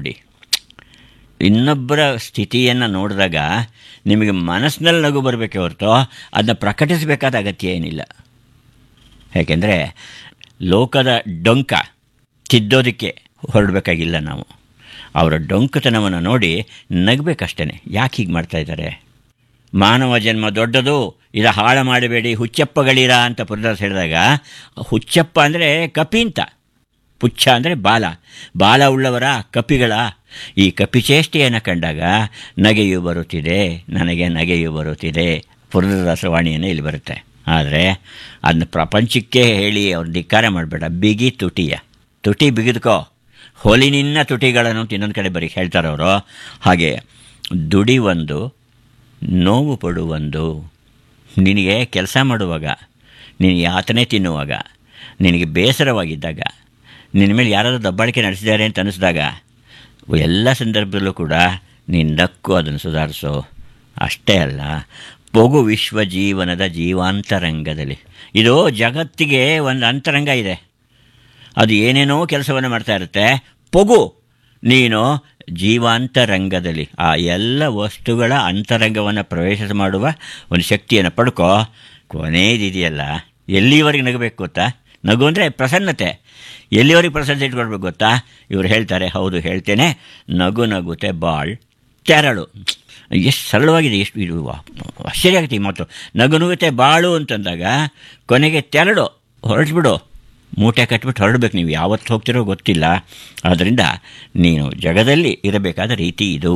ನೋಡಿ ಇನ್ನೊಬ್ಬರ ಸ್ಥಿತಿಯನ್ನು ನೋಡಿದಾಗ ನಿಮಗೆ ಮನಸ್ಸಿನಲ್ಲಿ ನಗು ಬರಬೇಕೆ ಹೊರತು ಅದನ್ನ ಪ್ರಕಟಿಸಬೇಕಾದ ಅಗತ್ಯ ಏನಿಲ್ಲ ಯಾಕೆಂದರೆ ಲೋಕದ ಡೊಂಕ ತಿದ್ದೋದಕ್ಕೆ ಹೊರಡಬೇಕಾಗಿಲ್ಲ ನಾವು ಅವರ ಡೊಂಕತನವನ್ನು ನೋಡಿ ನಗಬೇಕಷ್ಟೇ ಯಾಕೆ ಹೀಗೆ ಮಾಡ್ತಾ ಇದ್ದಾರೆ ಮಾನವ ಜನ್ಮ ದೊಡ್ಡದು ಇದು ಹಾಳು ಮಾಡಬೇಡಿ ಹುಚ್ಚಪ್ಪಗಳಿರ ಅಂತ ಪುರದಾಸ್ ಹೇಳಿದಾಗ ಹುಚ್ಚಪ್ಪ ಅಂದರೆ ಕಪಿ ಅಂತ ಪುಚ್ಛ ಅಂದರೆ ಬಾಲ ಬಾಲ ಉಳ್ಳವರ ಕಪಿಗಳ ಈ ಕಪಿಚೇಷ್ಟೆಯನ್ನು ಕಂಡಾಗ ನಗೆಯು ಬರುತ್ತಿದೆ ನನಗೆ ನಗೆಯು ಬರುತ್ತಿದೆ ಪುರದಾಸವಾಣಿಯನ್ನು ಇಲ್ಲಿ ಬರುತ್ತೆ ಆದರೆ ಅದನ್ನ ಪ್ರಪಂಚಕ್ಕೆ ಹೇಳಿ ಅವ್ರು ಧಿಕ್ಕಾರ ಮಾಡಬೇಡ ಬಿಗಿ ತುಟಿಯ ತುಟಿ ಬಿಗಿದ್ಕೋ ಹೊಲಿನಿನ್ನ ತುಟಿಗಳನ್ನು ಅಂತ ಇನ್ನೊಂದು ಕಡೆ ಬರೀ ಹೇಳ್ತಾರೆ ಅವರು ಹಾಗೆ ದುಡಿ ಒಂದು ನೋವು ಪಡುವೊಂದು ನಿನಗೆ ಕೆಲಸ ಮಾಡುವಾಗ ನೀನು ಯಾತನೆ ತಿನ್ನುವಾಗ ನಿನಗೆ ಬೇಸರವಾಗಿದ್ದಾಗ ನಿನ್ನ ಮೇಲೆ ಯಾರಾದರೂ ದಬ್ಬಾಳಿಕೆ ನಡೆಸಿದ್ದಾರೆ ಅಂತ ಅನ್ನಿಸಿದಾಗ ಎಲ್ಲ ಸಂದರ್ಭದಲ್ಲೂ ಕೂಡ ನೀನು ನಕ್ಕು ಅದನ್ನು ಸುಧಾರಿಸು ಅಷ್ಟೇ ಅಲ್ಲ ಪೊಗು ವಿಶ್ವ ಜೀವನದ ಜೀವಾಂತರಂಗದಲ್ಲಿ ಇದು ಜಗತ್ತಿಗೆ ಒಂದು ಅಂತರಂಗ ಇದೆ ಅದು ಏನೇನೋ ಕೆಲಸವನ್ನು ಮಾಡ್ತಾ ಇರುತ್ತೆ ಪೊಗು ನೀನು ಜೀವಾಂತರಂಗದಲ್ಲಿ ಆ ಎಲ್ಲ ವಸ್ತುಗಳ ಅಂತರಂಗವನ್ನು ಪ್ರವೇಶ ಮಾಡುವ ಒಂದು ಶಕ್ತಿಯನ್ನು ಪಡ್ಕೋ ಕೊನೆಯದಿದೆಯಲ್ಲ ಎಲ್ಲಿವರೆಗೆ ನಗಬೇಕು ಗೊತ್ತಾ ನಗು ಅಂದರೆ ಪ್ರಸನ್ನತೆ ಎಲ್ಲಿವರೆಗೆ ಪ್ರಸನ್ನತೆ ಇಟ್ಕೊಳ್ಬೇಕು ಗೊತ್ತಾ ಇವರು ಹೇಳ್ತಾರೆ ಹೌದು ಹೇಳ್ತೇನೆ ನಗು ನಗುತೆ ಬಾಳ್ ತೆರಳು ಎಷ್ಟು ಸರಳವಾಗಿದೆ ಎಷ್ಟು ಇದು ಆಶ್ಚರ್ಯ ಆಗುತ್ತೆ ಈ ಮಾತು ನಗು ನಗುತ್ತೆ ಬಾಳು ಅಂತಂದಾಗ ಕೊನೆಗೆ ತೆರಳು ಹೊರಟ್ಬಿಡು ಮೂಟೆ ಕಟ್ಬಿಟ್ಟು ಹೊರಡ್ಬೇಕು ನೀವು ಯಾವತ್ತು ಹೋಗ್ತಿರೋ ಗೊತ್ತಿಲ್ಲ ಆದ್ದರಿಂದ ನೀನು ಜಗದಲ್ಲಿ ಇರಬೇಕಾದ ರೀತಿ ಇದು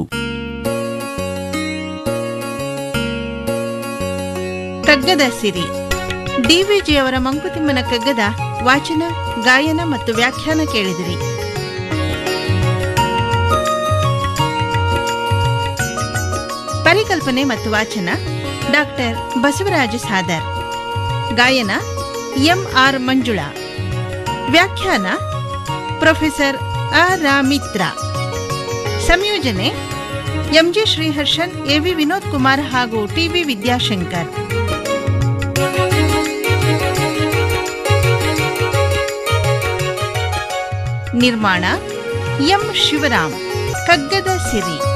ಕಗ್ಗದ ಸಿರಿ ಡಿವಿಜಿಯವರ ಮಂಕುತಿಮ್ಮನ ಕಗ್ಗದ ವಾಚನ ಗಾಯನ ಮತ್ತು ವ್ಯಾಖ್ಯಾನ ಕೇಳಿದಿರಿ ಪರಿಕಲ್ಪನೆ ಮತ್ತು ವಾಚನ ಡಾಕ್ಟರ್ ಬಸವರಾಜ ಸಾದರ್ ಗಾಯನ ಎಂ ಆರ್ ಮಂಜುಳಾ ವ್ಯಾಖ್ಯಾನ ಪ್ರೊಫೆಸರ್ ಅ ರಾಮಿತ್ರ ಸಂಯೋಜನೆ ಎಂಜಿ ಶ್ರೀಹರ್ಷನ್ ಎವಿ ವಿನೋದ್ ಕುಮಾರ್ ಹಾಗೂ ಟಿವಿ ವಿದ್ಯಾಶಂಕರ್ ನಿರ್ಮಾಣ ಎಂ ಶಿವರಾಮ್ ಕಗ್ಗದ ಸಿರಿ